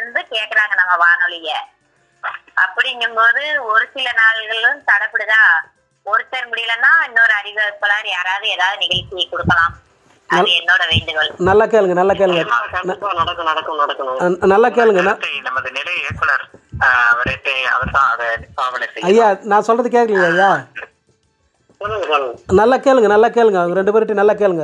இருந்து கேக்குறாங்க நம்ம வானொலிய அப்படிங்கும்போது ஒரு சில நாள்களும் தடப்படுதா ஒருத்தர் முடியலன்னா இன்னொரு அறிவிப்பாளர் யாராவது ஏதாவது நிகழ்ச்சி கொடுக்கலாம் அது என்னோட வேண்டுகோள் நல்லா கேளுங்க நல்லா கேளுங்க கண்டிப்பா நடக்கும் நடக்கும் நடக்கணும் அஹ் நல்லா கேளுங்க ந- கருத்தை நமது நிலைய இயக்குனர் அவர்கிட்ட அவர் தான் அதை ஆவணை செய்யும் ஐயா நான் சொல்றது கேட்கலையா ஐயா சொல்லுங்க சொல்லுங்க நல்லா கேளுங்க நல்லா கேளுங்க அவங்க ரெண்டு பேர்கிட்ட நல்லா கேளுங்க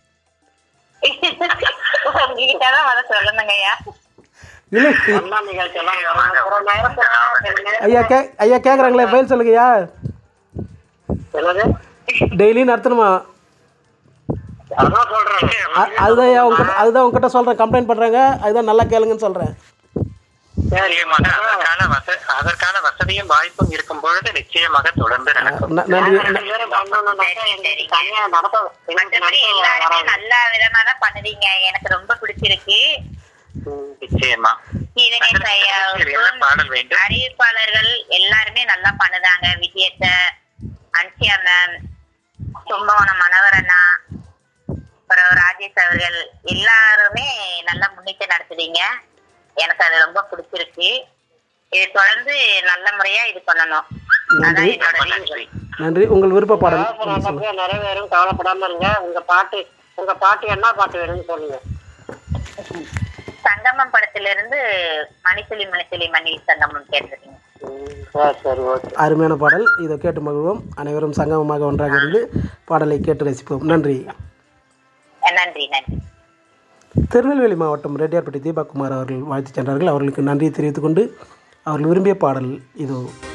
உங்ககிட்ட தான் வர சொல்லணுங்க ஐயா இல்லை எல்லா நிகழ்ச்சி எல்லாம் வரும். ஒரு நேரத்துல ஐயா கே ஐயா கேட்குறாங்களே பதில் சொல்லுங்க ஐயா என்னது டெய்லி நடத்தணுமா அதான் சொல்றேன் அ- அதுதான் ஐயா உங்ககிட்ட அதுதான் உங்ககிட்ட சொல்கிறேன் கம்ப்ளைண்ட் பண்ணுறாங்க அதுதான் நல்லா கேளுங்கன்னு சொல்கிறேன் நிச்சயமாக அதற்கான வச அதற்கான வசதியும் வாய்ப்பும் இருக்கும் பொழுது நிச்சயமாக தொடர்ந்து நடக்கும் நன்றி ரெண்டு பேரும் பண்ணணும்னாக்கா எங்களுக்கு தனியா நடத்த எனக்கு மற்றபடி நடத்த எல்லாருமே வராது. நல்ல விதமா தான் பண்ணுவீங்க எனக்கு ரொம்ப பிடிச்சிருக்கு ம். நிச்சயமா கீதனேஷ் என்ன ஐயாவுக்கும் பாடல் வேண்டும் அறிவிப்பாளர்கள் எல்லாருமே நல்லா பண்ணுதாங்க விஜயத்த அன்சியா மேம் கும்பகோணம் மனோகரண்ணா அப்புறம் ராஜேஷ் அவர்கள் எல்லாருமே நல்லா முன்னிட்டு நடத்துறீங்க எனக்கு அது ரொம்ப பிடிச்சிருக்கு இது தொடர்ந்து நல்ல முறையா இது பண்ணணும் அதான் என்னோட ரொம்ப வேண்டுகோள். நன்றி நன்றி உங்கள் விருப்ப பாடல் ஆசை நல்லபடியா நிறைவேறும் கவலைப்படாம இருங்க உங்க பாட்டு உங்க பாட்டு என்ன பாட்டு வேணும்னு சொல்லுங்க சங்கமம் படத்திலிருந்து மணித்துளி மணித்துளி மண்ணில் சங்கமம் கேட்டிருக்கீங்க ம், சரி சரி ஓகே அருமையான பாடல் இதை கேட்டு மகிழ்வோம் அனைவரும் சங்கமமாக ஒன்றாக இருந்து பாடலை கேட்டு ரசிப்போம் நன்றி நன்றி நன்றி திருநெல்வேலி மாவட்டம் ரெட்டியார்பட்டி தீபக்குமார் அவர்கள் வாழ்த்து சென்றார்கள் அவர்களுக்கு நன்றியை தெரிவித்துக் கொண்டு அவர்கள் விரும்பிய பாடல் இதோ